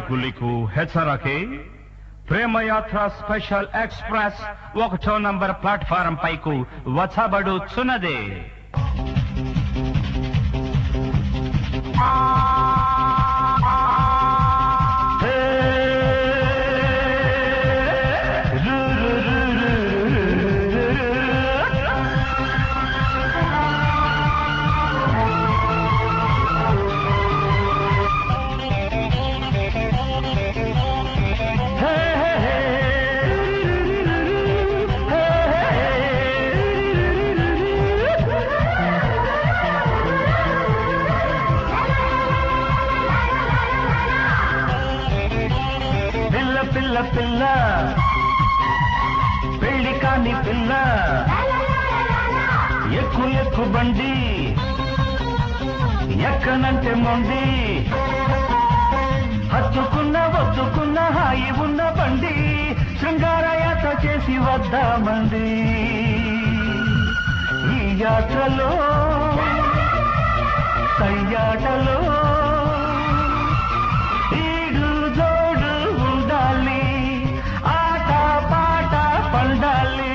ప్రయాణికులకు హెచ్చరకే Premayatra special express ఒకటో నంబర్ ప్లాట్ఫారం పైకు వచ్చబడుచున్నదే పిల్ల పిల్ల పిల్ల పెళ్లి కాని పిల్ల ఎక్కు ఎక్కు బండి ఎక్కనంటే మొండి హత్తుకున్న వత్తుకున్న హాయి ఉన్న బండి శృంగారయాత చేసి వద్దామండి ఈ యాత్రలో సయ్యాటలో ఈడు జోడు ఉండాలి ఆట పాట పండాలి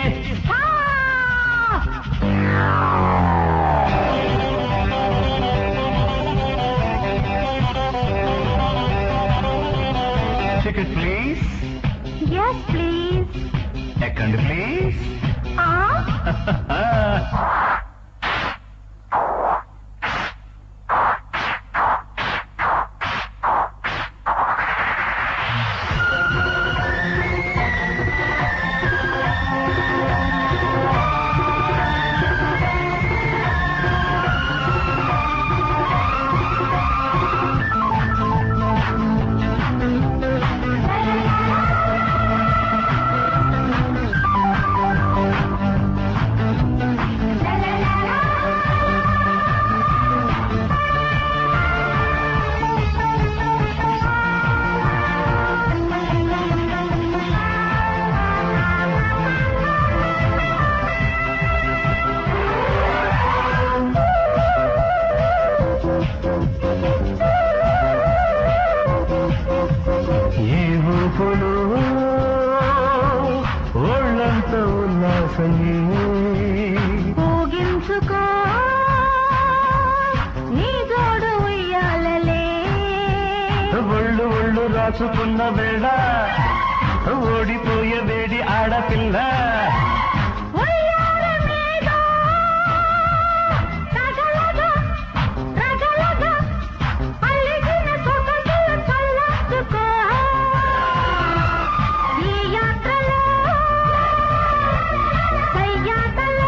టికెట్ ప్లీజ్ ఎస్ ప్లీజ్ ఎక్కండి ప్లీజ్ ఏ ఊపులు ఒళ్ళంత ఉల్లాసమే ఊగించుకో నీ జోడు ఉయ్యాలలే ఒళ్ళు ఒళ్ళు రాసుకున్న వేళ ఓడిపోయే వేడి ఆడపిల్ల ఉయ్యాల మీద రగలగా, రగలగా, అలిగిన సొగసులు చల్లార్చుకో. ఈ యాత్రలో, సయ్యాటలో,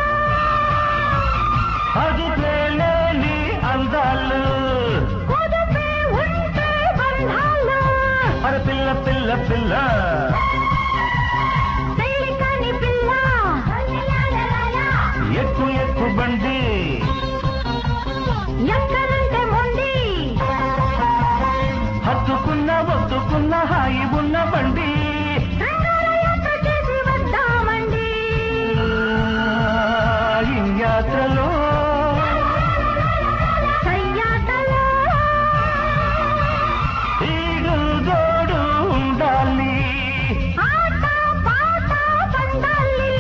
అది తేలేని అందాలు కుదిపే ఉంటే బంధాలు. అరే పిల్ల పిల్ల పిల్ల పెళ్లి కాని పిల్ల. ఎక్కు ఎక్కు బండి ఎక్కడంటే మొండి హత్తుకున్న వత్తుకున్న హాయి ఉన్న బండి రంగాలయాత్ర చేసి వద్దామండి ఈ యాత్రలో సయ్యాటలో ఈడు జోడు ఉండాలి ఆట పాట పండాలి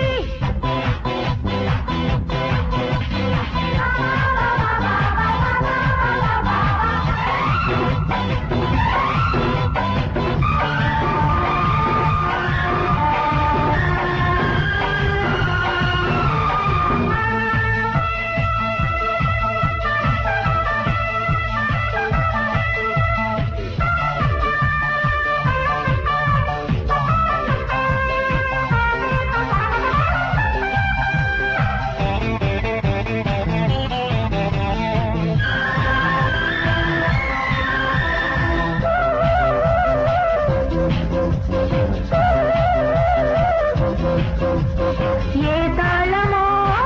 ఏ తాళమో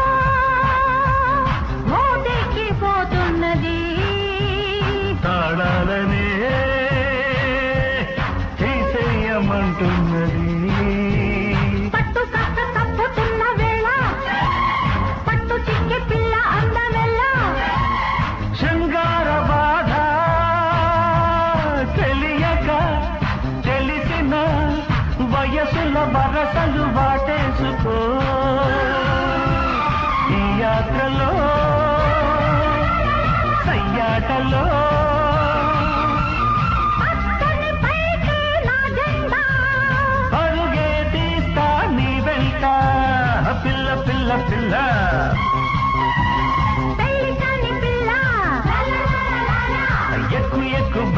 మోటెక్కిపోతున్నది తాళాలనే తీసేయమంటున్నది పట్టు కట్ట తప్పుతున్న వేళ పట్టు చిక్కి పిల్ల అందమెల్ల శృంగార బాధ చే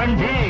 బండి